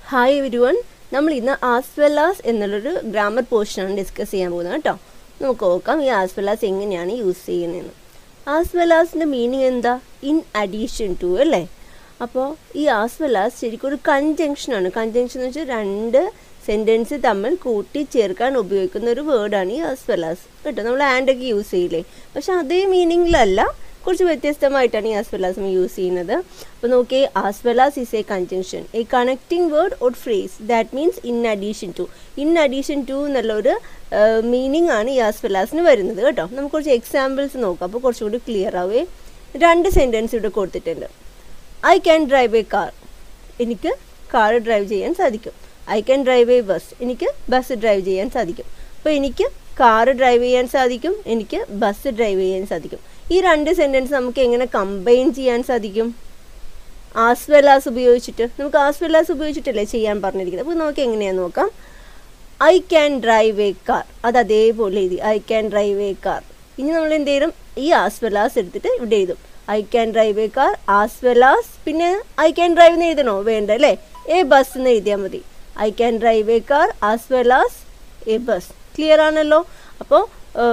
hi every everyone നമ്മൾ ഇന്ന് as well as എന്നുള്ളൊരു ഗ്രാമർ പോർഷനാണ് ഡിസ്കസ് ചെയ്യാൻ പോകുന്നത് കേട്ടോ നമുക്ക് നോക്കാം ഈ ആസ് വെൽ ആസ് എങ്ങനെയാണ് യൂസ് ചെയ്യുന്നതെന്ന് ആസ് വെൽ ആസിൻ്റെ മീനിങ് എന്താ ഇൻ അഡീഷൻ ടു അല്ലേ അപ്പോൾ ഈ ആസ് വെൽ ആസ് ശരിക്കും ഒരു കൺജങ്ഷനാണ് കൺജങ്ഷൻ എന്ന് വെച്ചാൽ രണ്ട് സെൻറ്റൻസ് തമ്മിൽ കൂട്ടി ചേർക്കാൻ ഉപയോഗിക്കുന്ന ഒരു വേർഡാണ് ഈ ആസ് വെൽ ആസ് കേട്ടോ നമ്മൾ ആൻഡൊക്കെ യൂസ് ചെയ്യില്ലേ പക്ഷെ അതേ മീനിങ്ങിലല്ല കുറച്ച് വ്യത്യസ്തമായിട്ടാണ് ഈ ആസ് വെൽ ആസ് നമ്മൾ യൂസ് ചെയ്യുന്നത് അപ്പോൾ നോക്കിയേ as well as is a conjunction a connecting word or phrase that means in addition to in addition to എന്നുള്ളൊരു മീനിങ് ആണ് ഈ ആസ് വെൽ ആസിന് വരുന്നത് കേട്ടോ നമുക്ക് കുറച്ച് എക്സാമ്പിൾസ് നോക്കാം അപ്പോൾ കുറച്ചുകൂടി ക്ലിയർ ആവേ രണ്ട് സെൻറ്റൻസ് ഇവിടെ കൊടുത്തിട്ടുണ്ട് I can drive a car എനിക്ക് കാർ ഡ്രൈവ് ചെയ്യാൻ സാധിക്കും I can drive a bus എനിക്ക് ബസ് ഡ്രൈവ് ചെയ്യാൻ സാധിക്കും അപ്പോൾ എനിക്ക് കാർ ഡ്രൈവ് ചെയ്യാൻ സാധിക്കും എനിക്ക് ബസ് ഡ്രൈവ് ചെയ്യാൻ സാധിക്കും ഈ രണ്ട് സെൻറ്റൻസ് നമുക്ക് എങ്ങനെ കമ്പൈൻ ചെയ്യാൻ സാധിക്കും ആസ് വെൽ ആസ് ഉപയോഗിച്ചിട്ട് നമുക്ക് ആസ് വെൽ ആസ് ഉപയോഗിച്ചിട്ടല്ലേ ചെയ്യാൻ പറഞ്ഞിരിക്കുന്നത് അപ്പോൾ നമുക്ക് എങ്ങനെയാണെന്ന് നോക്കാം I can drive a car അത് അതേപോലെ എഴുതി I can drive a car ഇനി നമ്മൾ എന്ത് ചെയ്യണം ഈ ആസ് വെൽ ആസ് എടുത്തിട്ട് ഇവിടെ എഴുതും I can drive a car as well as പിന്നെ ഐ ക്യാൻ ഡ്രൈവ് എന്ന് എഴുതണോ വേണ്ട അല്ലേ എ ബസ് എന്ന് എഴുതിയാൽ മതി I can drive a car as well as a bus clear ആണല്ലോ അപ്പോൾ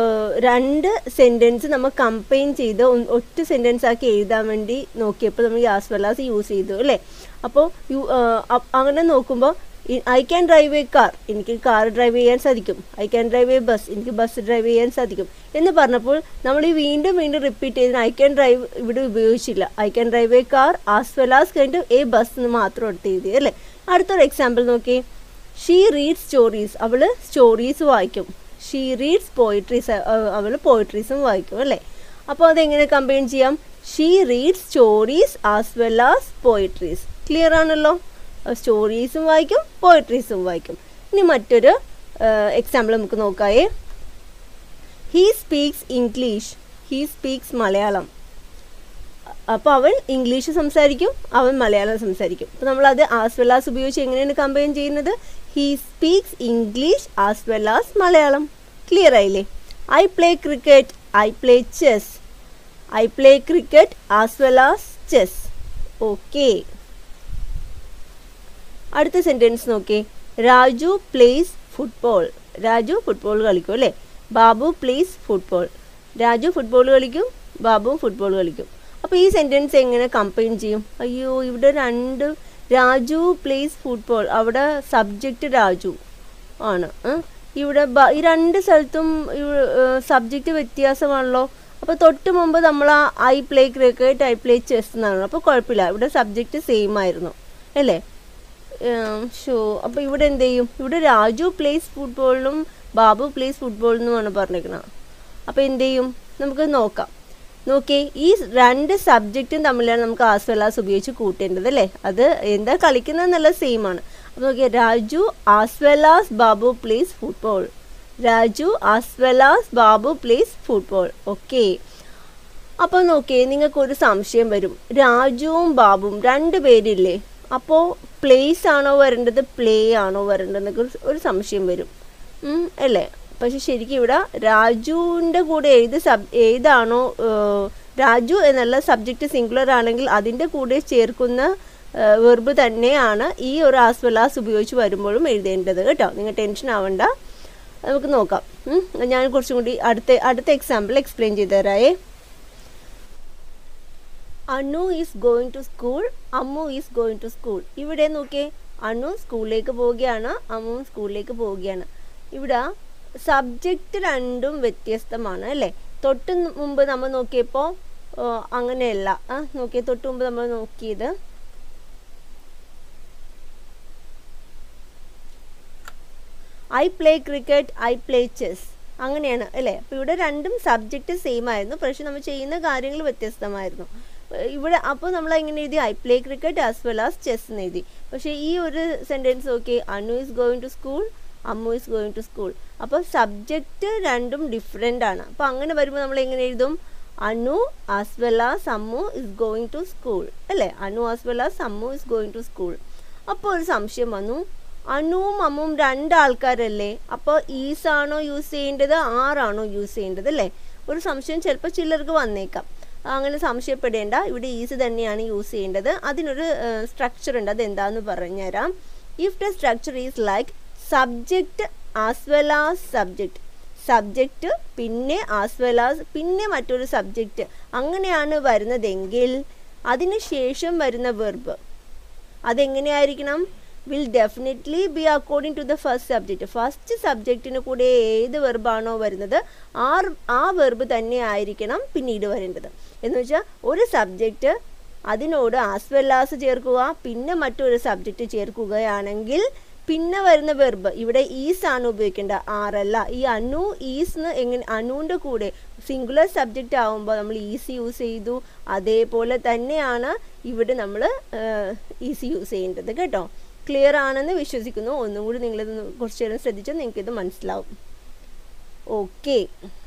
രണ്ട് സെൻറ്റൻസ് നമ്മൾ കമ്പൈൻ ചെയ്ത് ഒറ്റ സെൻറ്റൻസ് ആക്കി എഴുതാൻ വേണ്ടി നോക്കിയപ്പോൾ നമ്മൾ ഈ ആസ് വെൽ ആസ് യൂസ് ചെയ്തു അല്ലേ അപ്പോൾ യു അങ്ങനെ നോക്കുമ്പോൾ I can drive a car എനിക്ക് കാർ ഡ്രൈവ് ചെയ്യാൻ സാധിക്കും I can drive a bus എനിക്ക് ബസ് ഡ്രൈവ് ചെയ്യാൻ സാധിക്കും എന്ന് പറഞ്ഞപ്പോൾ നമ്മൾ ഈ വീണ്ടും വീണ്ടും റിപ്പീറ്റ് ചെയ്ത് ഐ ക്യാൻ ഡ്രൈവ് ഇവിടെ ഉപയോഗിച്ചില്ല I can drive a car as well as കഴിഞ്ഞിട്ട് എ ബസ് എന്ന് മാത്രം എടുത്ത് എഴുതി അല്ലേ അടുത്തൊരു എക്സാമ്പിൾ നോക്കി ഷീ റീഡ് സ്റ്റോറീസ് അവൾ സ്റ്റോറീസ് വായിക്കും ഷീ റീഡ്സ് പോയിട്രീസ് അവൾ പോയിട്രീസും വായിക്കും അല്ലേ അപ്പോൾ അതെങ്ങനെ കമ്പൈൻ ചെയ്യാം she read stories as well as poetries clear ആണല്ലോ സ്റ്റോറീസും വായിക്കും പോയിട്രീസും വായിക്കും ഇനി മറ്റൊരു എക്സാമ്പിൾ നമുക്ക് നോക്കായേ he speaks English he speaks Malayalam അപ്പോൾ അവൻ ഇംഗ്ലീഷ് സംസാരിക്കും അവൻ മലയാളം സംസാരിക്കും അപ്പോൾ നമ്മളത് ആസ് വെൽ ആസ് ഉപയോഗിച്ച് എങ്ങനെയാണ് കമ്പൈൻ ചെയ്യുന്നത് he speaks English as well as Malayalam clear ആയില്ലേ I play cricket I play chess I play cricket as well as chess okay അടുത്ത സെൻറ്റൻസ് നോക്കിയേ Raju plays football Raju football കളിക്കും അല്ലേ Babu plays football Raju football കളിക്കും Babu football കളിക്കും അപ്പോൾ ഈ സെൻറ്റൻസ് എങ്ങനെ കമ്പൈൻ ചെയ്യും അയ്യോ ഇവിടെ രണ്ട് രാജു പ്ലേസ് ഫുട്ബോൾ അവിടെ സബ്ജക്റ്റ് രാജു ആണ് ഇവിടെ ഈ രണ്ട് സ്ഥലത്തും സബ്ജക്റ്റ് വ്യത്യാസമാണല്ലോ അപ്പോൾ തൊട്ട് മുമ്പ് നമ്മൾ ആ I play cricket I play chess എന്നാണ് അപ്പോൾ കുഴപ്പമില്ല ഇവിടെ സബ്ജക്റ്റ് സെയിം ആയിരുന്നു അല്ലേ ഷോ അപ്പോൾ ഇവിടെ എന്ത് ചെയ്യും ഇവിടെ രാജു പ്ലേസ് ഫുട്ബോളിനും ബാബു പ്ലേസ് ഫുട്ബോളിനുമാണ് പറഞ്ഞിരിക്കുന്നത് അപ്പോൾ എന്ത് ചെയ്യും നമുക്ക് നോക്കാം നോക്കിയേ ഈ രണ്ട് സബ്ജക്റ്റും തമ്മിലാണ് നമുക്ക് ആസ് വെൽ ആസ് ഉപയോഗിച്ച് കൂട്ടേണ്ടത് അല്ലേ അത് എന്താ കളിക്കുന്നതെന്നുള്ള സെയിം ആണ് അപ്പോൾ നോക്കിയേ Raju as well as Babu plays football Raju as well as Babu plays football okay അപ്പോൾ നോക്കിയേ നിങ്ങൾക്കൊരു സംശയം വരും രാജുവും ബാബുവും രണ്ട് പേരില്ലേ അപ്പോൾ പ്ലേസ് ആണോ വരേണ്ടത് പ്ലേ ആണോ വരേണ്ടതെന്നൊക്കെ ഒരു സംശയം വരും അല്ലേ പക്ഷെ ശരിക്കും ഇവിടെ രാജുവിൻ്റെ കൂടെ ഏത് സബ് ഏതാണോ രാജു എന്നുള്ള സബ്ജക്റ്റ് സിംഗുലർ ആണെങ്കിൽ അതിൻ്റെ കൂടെ ചേർക്കുന്ന വെർബ് തന്നെയാണ് ഈ ഒരു ആസ് വെൽ ആസ് ഉപയോഗിച്ച് വരുമ്പോഴും എഴുതേണ്ടത് കേട്ടോ നിങ്ങൾ ടെൻഷൻ ആവണ്ട നമുക്ക് നോക്കാം ഞാൻ കുറച്ചും കൂടി അടുത്ത അടുത്ത എക്സാമ്പിൾ എക്സ്പ്ലെയിൻ ചെയ്തു തരായേ Annu is going to school Ammu is going to school ഇവിടെ നോക്കിയേ അന്നു സ്കൂളിലേക്ക് പോവുകയാണ് അമ്മുവും സ്കൂളിലേക്ക് പോവുകയാണ് ഇവിടെ സബ്ജക്റ്റ് രണ്ടും വ്യത്യസ്തമാണ് അല്ലേ തൊട്ട് മുമ്പ് നമ്മൾ നോക്കിയപ്പോൾ അങ്ങനെയല്ല നോക്കിയ തൊട്ട് മുമ്പ് നമ്മൾ നോക്കിയത് I play cricket I play chess അങ്ങനെയാണ് അല്ലേ അപ്പോൾ ഇവിടെ രണ്ടും സബ്ജക്റ്റ് സെയിം ആയിരുന്നു പക്ഷെ നമ്മൾ ചെയ്യുന്ന കാര്യങ്ങൾ വ്യത്യസ്തമായിരുന്നു ഇവിടെ അപ്പോൾ നമ്മൾ എങ്ങനെ എഴുതി I play cricket as well as chess എന്ന് എഴുതി പക്ഷേ ഈ ഒരു sentence okay Annu is going to school Ammu is going to school അപ്പോൾ സബ്ജക്റ്റ് രണ്ടും ഡിഫറെൻ്റ് ആണ് അപ്പോൾ അങ്ങനെ വരുമ്പോൾ നമ്മൾ എങ്ങനെ എഴുതും Anu as well as Ammu is going to school അല്ലേ Anu as well as Ammu is going to school അപ്പോൾ ഒരു സംശയം വന്നു അനുവും അമ്മും രണ്ട് ആൾക്കാരല്ലേ അപ്പോൾ ഈസ് ആണോ യൂസ് ചെയ്യേണ്ടത് ആറാണോ യൂസ് ചെയ്യേണ്ടത് അല്ലേ ഒരു സംശയം ചിലപ്പോൾ ചിലർക്ക് വന്നേക്കാം അങ്ങനെ സംശയപ്പെടേണ്ട ഇവിടെ ഈസ് തന്നെയാണ് യൂസ് ചെയ്യേണ്ടത് അതിനൊരു സ്ട്രക്ചർ ഉണ്ട് അതെന്താന്ന് പറഞ്ഞുതരാം if the structure is like subject as well as subject subject പിന്നെ ആസ് വെൽ ആസ് പിന്നെ മറ്റൊരു സബ്ജക്റ്റ് അങ്ങനെയാണ് വരുന്നതെങ്കിൽ അതിന് ശേഷം വരുന്ന വെർബ് അതെങ്ങനെയായിരിക്കണം will definitely be according to the first subject first സബ്ജക്റ്റിന് കൂടെ ഏത് വെർബാണോ വരുന്നത് ആ ആ വെർബ് തന്നെ ആയിരിക്കണം പിന്നീട് വരേണ്ടത് എന്ന് വെച്ചാൽ ഒരു സബ്ജക്റ്റ് അതിനോട് ആസ് വെൽ ആസ് ചേർക്കുക പിന്നെ മറ്റൊരു സബ്ജക്റ്റ് ചേർക്കുകയാണെങ്കിൽ പിന്നെ വരുന്ന വെർബ് ഇവിടെ ഈസ് ആണ് ഉപയോഗിക്കേണ്ടത് ആറല്ല ഈ അനു ഈസ് എങ്ങനെ അനുവിൻ്റെ കൂടെ സിംഗുലർ സബ്ജക്റ്റ് ആവുമ്പോൾ നമ്മൾ ഈസി യൂസ് ചെയ്തു അതേപോലെ തന്നെയാണ് ഇവിടെ നമ്മൾ ഈസി യൂസ് ചെയ്യേണ്ടത് കേട്ടോ ക്ലിയർ ആണെന്ന് വിശ്വസിക്കുന്നു ഒന്നും കൂടി നിങ്ങളിത് കുറച്ച് നേരം ശ്രദ്ധിച്ചാൽ നിങ്ങൾക്കിത് മനസ്സിലാവും ഓക്കെ